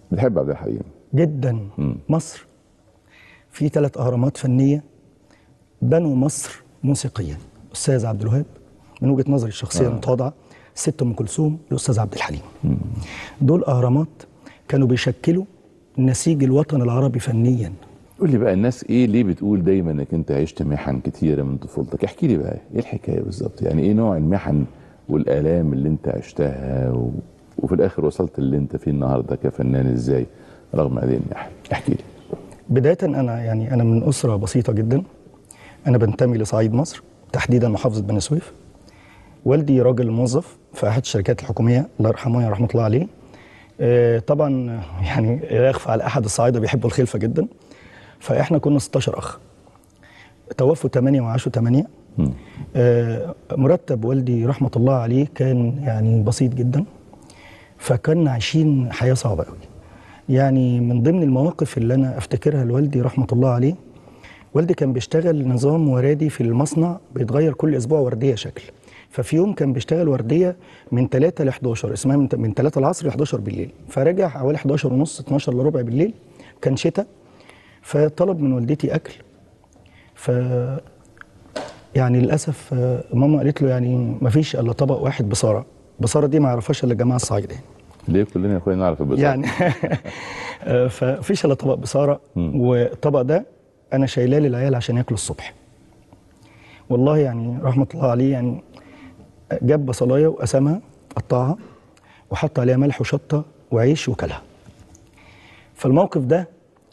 بتحب عبد الحليم جدا مم. مصر في ثلاث اهرامات فنيه بنوا مصر موسيقيا الاستاذ عبد الوهاب من وجهه نظري الشخصيه آه. المتواضعه الست ام كلثوم الاستاذ عبد الحليم دول اهرامات كانوا بيشكلوا نسيج الوطن العربي فنيا قول لي بقى الناس ايه ليه بتقول دايما انك انت عشت محن كتيره من طفولتك احكي لي بقى ايه الحكايه بالظبط يعني ايه نوع المحن والالام اللي انت عشتها و... وفي الاخر وصلت اللي انت فيه النهارده كفنان ازاي رغم هذه المحن احكي لي بدايه انا يعني انا من اسره بسيطه جدا انا بنتمي لصعيد مصر تحديدا محافظه بني سويف والدي راجل موظف في احد الشركات الحكوميه الله يرحمه رحمه الله عليه آه، طبعا يعني لا يخفى على احد الصعايده بيحبوا الخلفه جدا فاحنا كنا 16 اخ توفوا 8 وعاشوا 8 مم. آه، مرتب والدي رحمه الله عليه كان يعني بسيط جدا فكنا عايشين حياه صعبه قوي يعني من ضمن المواقف اللي انا افتكرها لوالدي رحمه الله عليه والدي كان بيشتغل نظام وردي في المصنع بيتغير كل اسبوع ورديه شكل ففي يوم كان بيشتغل ورديه من 3 ل 11 اسمها من من 3 العصر ل 11 بالليل فرجع حوالي 11 ونص 12 الا ربع بالليل كان شتاء فطلب من والدتي اكل ف يعني للاسف آه، ماما قالت له يعني ما فيش الا طبق واحد بصاره بصاره دي ما يعرفهاش الا الجماعه الصعيده يعني. ليه كلنا يا اخويا نعرف البصارة يعني آه، ففيش الا طبق بصاره مم. والطبق ده انا شايلاه للعيال عشان ياكلوا الصبح والله يعني رحمه الله عليه يعني جاب بصلايه وقسمها قطعها وحط عليها ملح وشطه وعيش وكلها فالموقف ده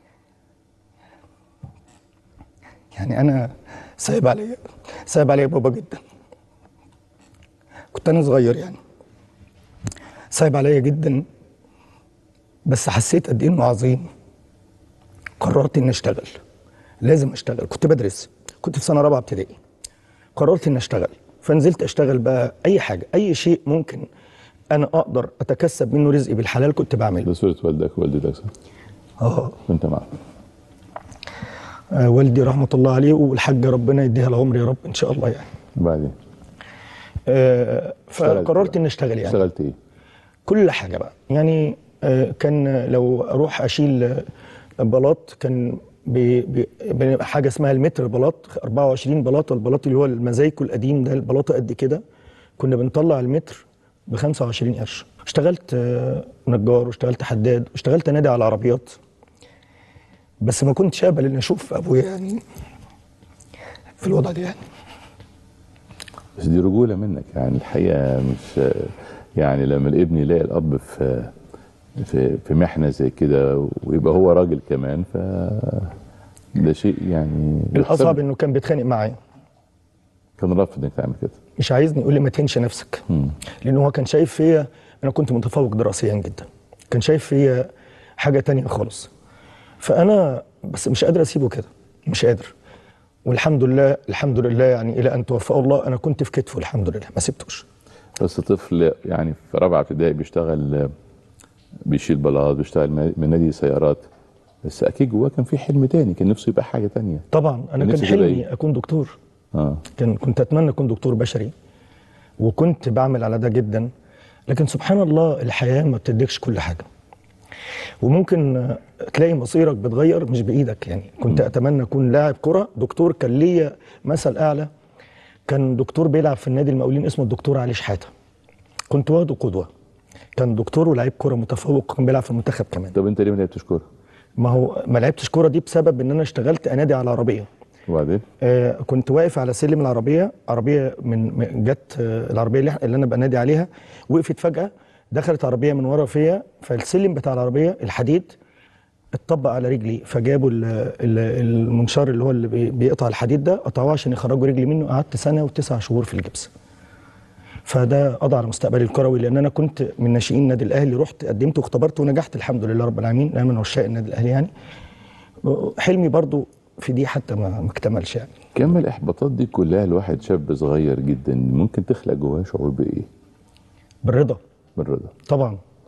يعني انا صعب عليا صعب عليا بابا جدا كنت انا صغير يعني صعب عليا جدا بس حسيت قد ايه انه عظيم قررت اني اشتغل لازم اشتغل كنت بدرس كنت في سنه رابعه ابتدائي قررت اني اشتغل فنزلت اشتغل بقى اي حاجه اي شيء ممكن انا اقدر اتكسب منه رزقي بالحلال كنت بعمله ده صورة والدك ووالدتك صح؟ اه وانت معك آه، والدي رحمه الله عليه والحاجه ربنا يديها العمر يا رب ان شاء الله يعني وبعدين آه، اشتغلت فقررت بقى. اني اشتغل يعني اشتغلت ايه؟ كل حاجه بقى يعني آه، كان لو اروح اشيل آه، بلاط كان ب- ب- بحاجه اسمها المتر بلاط 24 بلاطه البلاط اللي هو المزايكو القديم ده البلاطه قد كده كنا بنطلع المتر ب 25 قرش اشتغلت آه، نجار واشتغلت حداد واشتغلت نادي على العربيات بس ما كنتش اقبل اني اشوف ابويا يعني في الوضع ده يعني بس دي رجولة منك يعني الحقيقة مش يعني لما الابن يلاقي الأب في في في محنة زي كده ويبقى هو راجل كمان ف ده شيء يعني الاصعب يحسب. انه كان بيتخانق معايا كان رافض انك تعمل كده مش عايزني يقول لي ما تهنش نفسك مم. لان هو كان شايف فيا انا كنت متفوق دراسيا جدا كان شايف فيا حاجه تانية خالص فانا بس مش قادر اسيبه كده مش قادر والحمد لله الحمد لله يعني الى ان توفاه الله انا كنت في كتفه الحمد لله ما سبتوش بس طفل يعني في رابعة ابتدائي بيشتغل بيشيل بلاط بيشتغل من نادي سيارات بس أكيد جواه كان في حلم تاني كان نفسه يبقى حاجة تانية طبعا انا كان نفسك تبقى حلمي إيه؟ اكون دكتور اه كان كنت اتمنى اكون دكتور بشري وكنت بعمل على ده جدا لكن سبحان الله الحياه ما بتديكش كل حاجه وممكن آه، تلاقي مصيرك بتغير مش بايدك يعني كنت اتمنى اكون لاعب كره دكتور كان ليا مثل اعلى كان دكتور بيلعب في النادي المقاولين اسمه الدكتور علي شحاته كنت واخده قدوه كان دكتور ولاعيب كره متفوق كان بيلعب في المنتخب كمان طب انت ليه ما لعبتش كورة؟ ما هو ما لعبتش كوره دي بسبب ان انا اشتغلت انادي على العربيه وبعدين؟ آه، كنت واقف على سلم العربيه عربيه من من- جت آه، العربيه اللي, إحنا- اللي انا بنادي عليها وقفت فجاه دخلت عربيه من ورا فيا فالسلم بتاع العربيه الحديد اتطبق على رجلي فجابوا ال- ال- المنشار اللي هو اللي بي- بيقطع الحديد ده قطعوه عشان يخرجوا رجلي منه قعدت سنه وتسع شهور في الجبس فده قضى على مستقبلي الكروي لان انا كنت من ناشئين النادي الاهلي رحت قدمت واختبرت ونجحت الحمد لله رب العالمين انا من عشاق النادي الاهلي يعني حلمي برضو في دي حتى ما ما اكتملش يعني كم الاحباطات دي كلها الواحد شاب صغير جدا ممكن تخلق جواه شعور بايه؟ بالرضا بالرضا طبعا